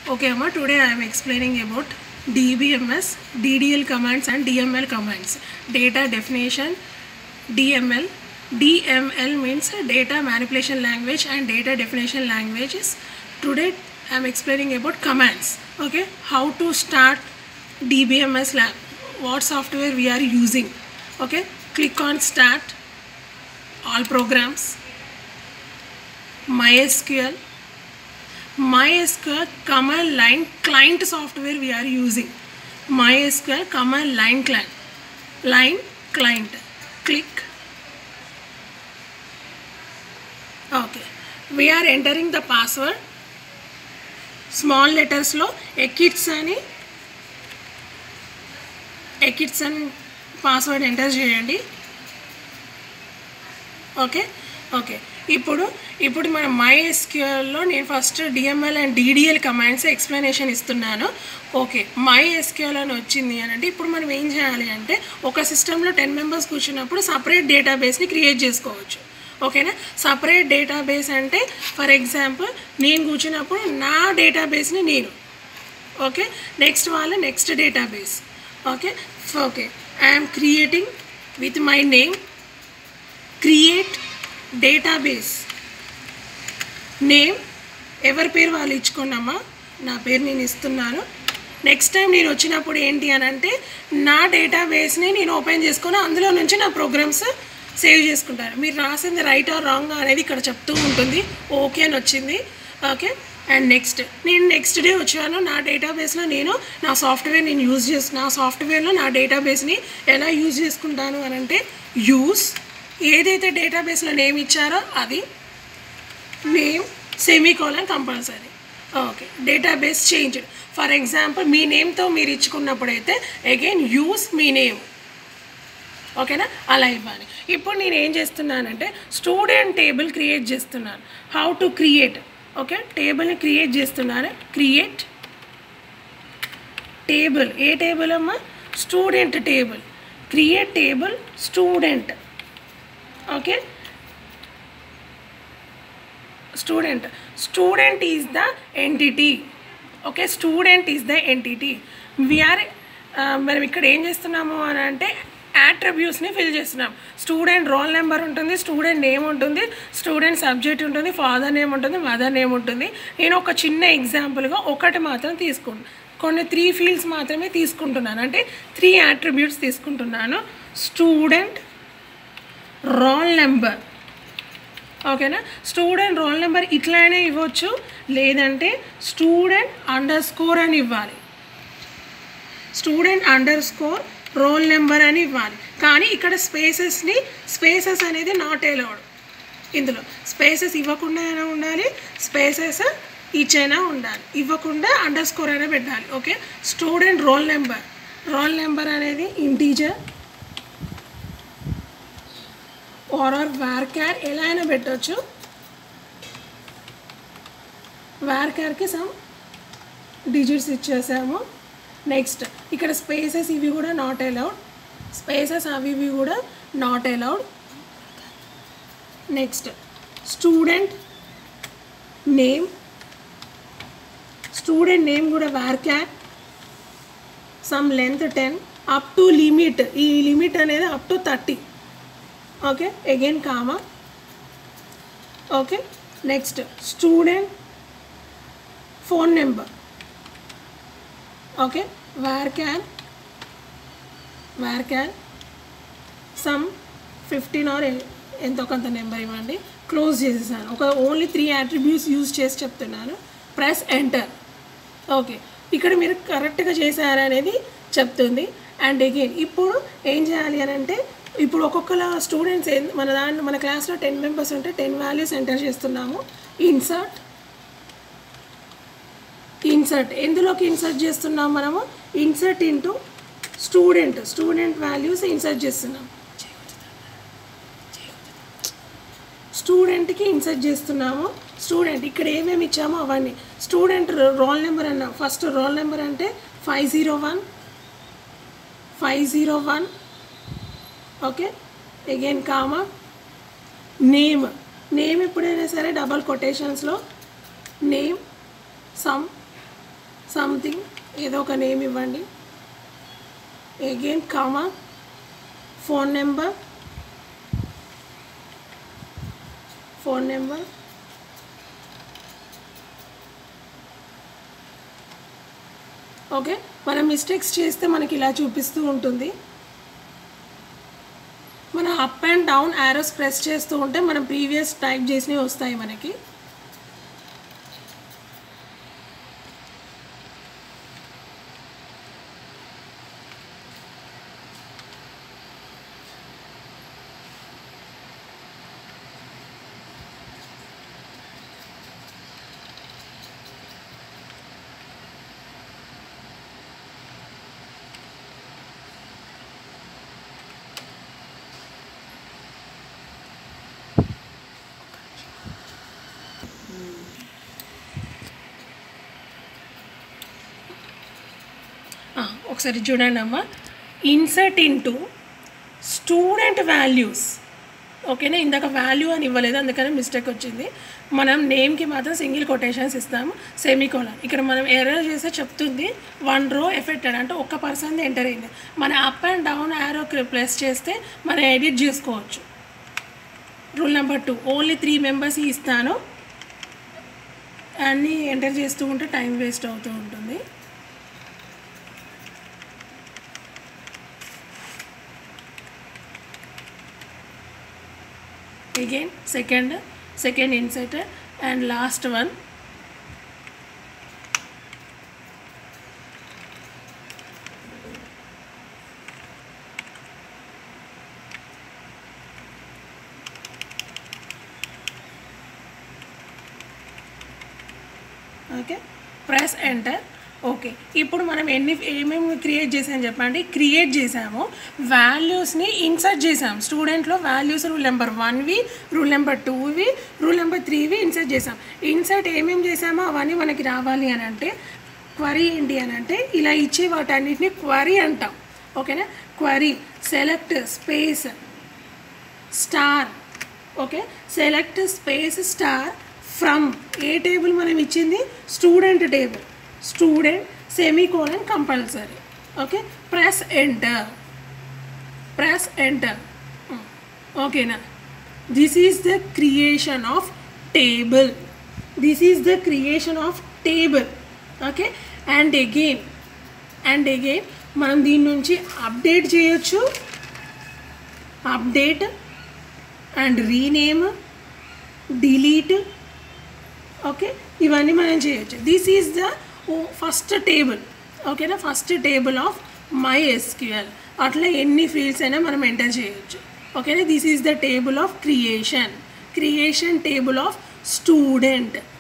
Okay, Amma, today I am explaining about DBMS, DDL commands and DML commands. Data definition, DML. DML means data manipulation language and data definition languages. Today I am explaining about commands. Okay, how to start DBMS lab, what software we are using. Okay, click on start, all programs, MySQL, MySQL command line client software we are using. MySQL command line client. Line client. Click. Okay. We are entering the password. Small లెటర్స్లో ఎకిట్స్ అని ఎకిట్స్ అని password enter చేయండి okay okay ఇప్పుడు ఇప్పుడు మన మై ఎస్క్యూఎల్లో నేను first DML and DDL commands explanation ఇస్తున్నాను ఓకే మై ఎస్క్యూఎల్ అని వచ్చింది అని అంటే ఇప్పుడు మనం ఏం చేయాలి అంటే ఒక సిస్టంలో టెన్ మెంబర్స్ కూర్చున్నప్పుడు సపరేట్ డేటాబేస్ని క్రియేట్ చేసుకోవచ్చు ఓకేనా సపరేట్ డేటాబేస్ అంటే ఫర్ ఎగ్జాంపుల్ నేను కూర్చున్నప్పుడు నా డేటాబేస్ని నేను ఓకే నెక్స్ట్ వాళ్ళ next database okay okay I'm creating with my name create database name ఎవరి పేరు వాళ్ళు ఇచ్చుకున్నామా నా పేరు నేను ఇస్తున్నాను నెక్స్ట్ టైం నేను వచ్చినప్పుడు ఏంటి అని అంటే నా డేటాబేస్ని నేను ఓపెన్ చేసుకొని అందులో నుంచి నా ప్రోగ్రామ్స్ సేవ్ చేసుకుంటాను మీరు రాసింది రైట్ ఆర్ రాంగ్ అనేది ఇక్కడ చెప్తూ ఉంటుంది ఓకే అని వచ్చింది ఓకే అండ్ నెక్స్ట్ నేను నెక్స్ట్ డే వచ్చాను నా డేటాబేస్లో నేను నా సాఫ్ట్వేర్ నేను యూజ్ చేసి నా సాఫ్ట్వేర్లో నా డేటాబేస్ని ఎలా యూజ్ చేసుకుంటాను అని అంటే యూస్ ఏదైతే డేటాబేస్లో నేమ్ ఇచ్చారో అది name semicolon compulsory okay database change for example మీ నేమ్తో మీరు ఇచ్చుకున్నప్పుడైతే అగైన్ యూస్ మీ నేమ్ ఓకేనా అలా ఇవ్వాలి ఇప్పుడు నేను ఏం చేస్తున్నానంటే స్టూడెంట్ టేబుల్ క్రియేట్ చేస్తున్నాను హౌ టు క్రియేట్ ఓకే టేబుల్ని క్రియేట్ చేస్తున్నాను క్రియేట్ టేబుల్ ఏ టేబుల్ అమ్మా student table create table student okay student student is the entity okay student is the entity we're మనం ఇక్కడ ఏం చేస్తున్నాము అని అంటే యాట్రిబ్యూట్స్ని ఫిల్ చేస్తున్నాం స్టూడెంట్ రోల్ నెంబర్ ఉంటుంది స్టూడెంట్ నేమ్ ఉంటుంది స్టూడెంట్ సబ్జెక్ట్ ఉంటుంది ఫాదర్ నేమ్ ఉంటుంది మదర్ నేమ్ ఉంటుంది నేను ఒక చిన్న ఎగ్జాంపుల్గా ఒకటి మాత్రం తీసుకుంటాను కొన్ని త్రీ ఫీల్డ్స్ మాత్రమే తీసుకుంటున్నాను అంటే త్రీ యాట్రిబ్యూట్స్ తీసుకుంటున్నాను స్టూడెంట్ రోల్ నెంబర్ ఓకేనా స్టూడెంట్ రోల్ నెంబర్ ఇట్లానే ఇవ్వచ్చు లేదంటే స్టూడెంట్ అండర్ స్కోర్ అని ఇవ్వాలి student underscore roll number అని ఇవ్వాలి కానీ ఇక్కడ స్పేసెస్ని స్పేసెస్ అనేది నాట్ అలౌడ్ ఇందులో స్పేసెస్ ఇవ్వకుండా అయినా ఉండాలి స్పేసెస్ ఇచ్చైనా ఉండాలి ఇవ్వకుండా అండర్ స్కోర్ అయినా పెట్టాలి okay student roll number roll number అనేది ఇంటీజర్ ఆర్ ఆర్ వార్ క్యార్ ఎలా అయినా పెట్టవచ్చు వార్ క్యార్కి సమ్ డిజిట్స్ ఇచ్చేసాము నెక్స్ట్ ఇక్కడ స్పేసెస్ ఇవి కూడా నాట్ అలౌడ్ స్పేసెస్ అవి ఇవి కూడా not allowed next student name student name కూడా war క్యార్ some length ten up to limit ఈ లిమిట్ అనేది up to thirty okay again comma okay next student phone number okay where can wear can some fifteen or ఎంతో కొంత number ఇవ్వండి close చేసేసాను ఒక only three attributes use చేసి చెప్తున్నాను press enter okay ఇక్కడ మీరు కరెక్ట్గా చేశారనేది చెప్తుంది అండ్ అగైన్ ఇప్పుడు ఏం చేయాలి అని అంటే ఇప్పుడు ఒక్కొక్కల స్టూడెంట్స్ మన దాంట్లో మన క్లాస్లో టెన్ మెంబర్స్ ఉంటే టెన్ వాల్యూస్ ఎంటర్ చేస్తున్నాము ఇన్సర్ట్ ఇన్సర్ట్ ఎందులోకి ఇన్సర్ట్ చేస్తున్నాం మనము insert into student student values insert చేస్తున్నాం స్టూడెంట్కి ఇన్సర్ట్ చేస్తున్నాము స్టూడెంట్ ఇక్కడ ఏమేమి ఇచ్చామో అవన్నీ స్టూడెంట్ రోల్ నెంబర్ అన్న ఫస్ట్ రోల్ నెంబర్ అంటే five zero one five zero one okay again comma name name ఎప్పుడైనా సరే డబల్ కొటేషన్స్లో నేమ్ సమ్ సంథింగ్ ఏదో ఒక నేమ్ ఇవ్వండి again comma phone number phone number okay మనం మిస్టేక్స్ చేస్తే మనకి ఇలా చూపిస్తూ ఉంటుంది మన up and down arrows press చేస్తూ ఉంటే మనం ప్రీవియస్ టైప్ చేసినవి వస్తాయి మనకి ఆ, ఒకసారి చూడండి అమ్మా ఇన్సర్ట్ ఇంటూ స్టూడెంట్ వాల్యూస్ ఓకేనా ఇందాక వాల్యూ అని ఇవ్వలేదు అందుకని మిస్టేక్ వచ్చింది మనం నేమ్కి మాత్రం సింగిల్ కొటేషన్స్ ఇస్తాము సెమీకోలన్ ఇక్కడ మనం ఎర్రర్ చేస్తే చెప్తుంది వన్ రో ఎఫెక్టెడ్ అంటే ఒక్క పర్సన్ ఎంటర్ అయింది మన up and down arrow press చేస్తే మనం ఎడిట్ చేసుకోవచ్చు roll number two only three members ఇస్తాను అన్నీ ఎంటర్ చేస్తూ ఉంటే టైం వేస్ట్ అవుతూ ఉంటుంది again second second inserter and last one okay press enter okay ఇప్పుడు మనం ఎన్ని ఏమేమి క్రియేట్ చేసామని చెప్పండి క్రియేట్ చేసాము వాల్యూస్ని ఇన్సర్ట్ చేసాం స్టూడెంట్లో వాల్యూస్ రూల్ నెంబర్ వన్వి రూల్ నెంబర్ టూవి రూల్ నెంబర్ త్రీవి ఇన్సర్ట్ చేసాం ఇన్సర్ట్ ఏమేమి చేసామో అవన్నీ మనకి రావాలి అని అంటే క్వరీ ఏంటి అని అంటే ఇలా ఇచ్చే వాటన్నిటిని క్వరీ అంటాం ఓకేనా query select space star okay select space star from a table మనం ఇచ్చింది student table student semicolon compulsory okay press enter press enter ఓకేనా this is the creation of table this is the creation of table okay and again and again మనం దీని నుంచి update చేయొచ్చు update and rename delete okay ఇవన్నీ మనం చేయొచ్చు this is the first table ఓకేనా first table of my SQL అట్లా ఎన్ని ఫీల్డ్స్ అయినా మనం ఎంటర్ చేయొచ్చు ఓకేనా this is the table of creation creation table of student